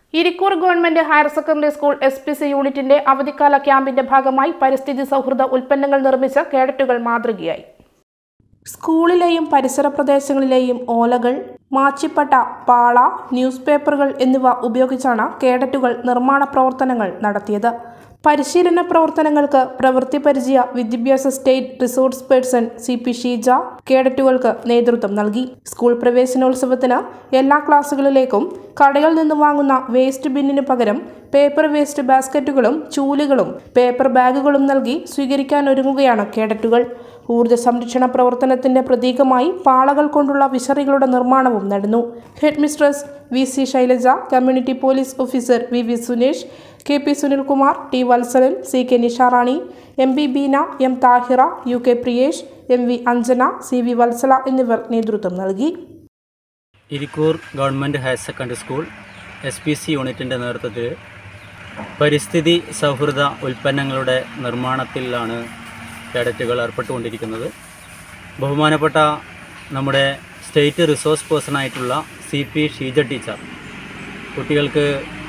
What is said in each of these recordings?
Irikkur government higher secondary school S P C യൂണിറ്റിന്റെ അവധിക്കാല ക്യാമ്പിന്റെ ഭാഗമായി പരിസ്ഥിതി സൗഹൃദ ഉൽപ്പന്നങ്ങൾ നിർമ്മിച്ച കേഡറ്റുകൾ മാതൃകയായി സ്കൂളിലെയും പരിസര പ്രദേശങ്ങളിലെയും ഓലകൾ മാച്ചിപ്പട്ട പാള ന്യൂസ് പേപ്പറുകൾ എന്നിവ ഉപയോഗിച്ചാണ് കേഡറ്റുകൾ നിർമ്മാണ പ്രവർത്തനങ്ങൾ നടത്തിയത് പരിശീലന പ്രവർത്തനങ്ങൾക്ക് പ്രവൃത്തി പരിചയ വിദ്യാഭ്യാസ state resource person C P Sheeja കേഡറ്റുകൾക്ക് നേതൃത്വം നൽകി സ്കൂൾ പ്രവേശനോത്സവത്തിന് എല്ലാ ക്ലാസ്സുകളിലേക്കും കടയിൽ നിന്ന് വാങ്ങുന്ന വേസ്റ്റ് ബിന്നിന് പകരം പേപ്പർ വേസ്റ്റ് ബാസ്ക്കറ്റുകളും ചൂലുകളും പേപ്പർ ബാഗുകളും നൽകി സ്വീകരിക്കാനൊരുങ്ങുകയാണ് കേഡറ്റുകൾ ഊർജ്ജ സംരക്ഷണ പ്രവർത്തനത്തിന്റെ പ്രതീകമായി പാളകൾ കൊണ്ടുള്ള വിശറികളുടെ നിർമ്മാണവും നടന്നു head mistress V C Shailaja community police officer V V Sunesh K P Sunilkumar T Valsalan C K Nisharani M B Beena M Thahira U K Priyesh M V Anjana C V Valsala എന്നിവർ നേതൃത്വം നൽകി Irikkur government higher secondary school S P C യൂണിറ്റിൻ്റെ നേതൃത്വത്തിൽ പരിസ്ഥിതി സൗഹൃദ ഉൽപ്പന്നങ്ങളുടെ നിർമ്മാണത്തിലാണ് കേഡറ്റുകൾ ഏർപ്പെട്ടുകൊണ്ടിരിക്കുന്നത് ബഹുമാനപ്പെട്ട നമ്മുടെ സ്റ്റേറ്റ് റിസോഴ്സ് പേഴ്സണായിട്ടുള്ള സി പി ഷീജ ടീച്ചർ കുട്ടികൾക്ക്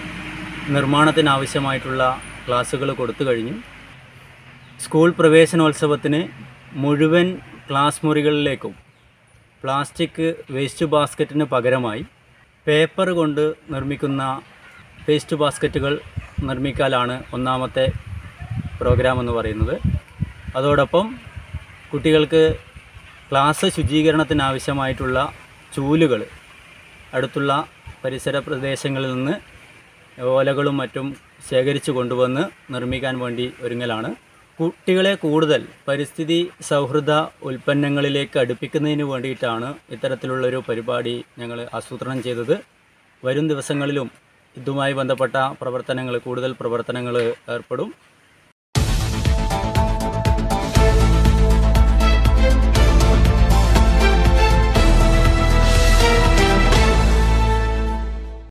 നിർമ്മാണത്തിനാവശ്യമായിട്ടുള്ള ക്ലാസ്സുകൾ കൊടുത്തു കഴിഞ്ഞു സ്കൂൾ പ്രവേശനോത്സവത്തിന് മുഴുവൻ ക്ലാസ് മുറികളിലേക്കും പ്ലാസ്റ്റിക് വേസ്റ്റ് ബാസ്ക്കറ്റിന് പകരമായി പേപ്പർ കൊണ്ട് നിർമ്മിക്കുന്ന വേസ്റ്റ് ബാസ്ക്കറ്റുകൾ നിർമ്മിക്കാനാണ് ഒന്നാമത്തെ പ്രോഗ്രാം എന്ന് പറയുന്നത് അതോടൊപ്പം കുട്ടികൾക്ക് ക്ലാസ് ശുചീകരണത്തിനാവശ്യമായിട്ടുള്ള ചൂലുകൾ അടുത്തുള്ള പരിസര പ്രദേശങ്ങളിൽ നിന്ന് ഓലകളും മറ്റും ശേഖരിച്ചു കൊണ്ടുവന്ന് നിർമ്മിക്കാൻ വേണ്ടി ഒരുങ്ങലാണ് കുട്ടികളെ കൂടുതൽ പരിസ്ഥിതി സൗഹൃദ ഉൽപ്പന്നങ്ങളിലേക്ക് അടുപ്പിക്കുന്നതിന് വേണ്ടിയിട്ടാണ് ഇത്തരത്തിലുള്ളൊരു പരിപാടി ഞങ്ങൾ ആസൂത്രണം ചെയ്തത് വരും ദിവസങ്ങളിലും ഇതുമായി ബന്ധപ്പെട്ട പ്രവർത്തനങ്ങൾ കൂടുതൽ പ്രവർത്തനങ്ങൾ ഏർപ്പെടും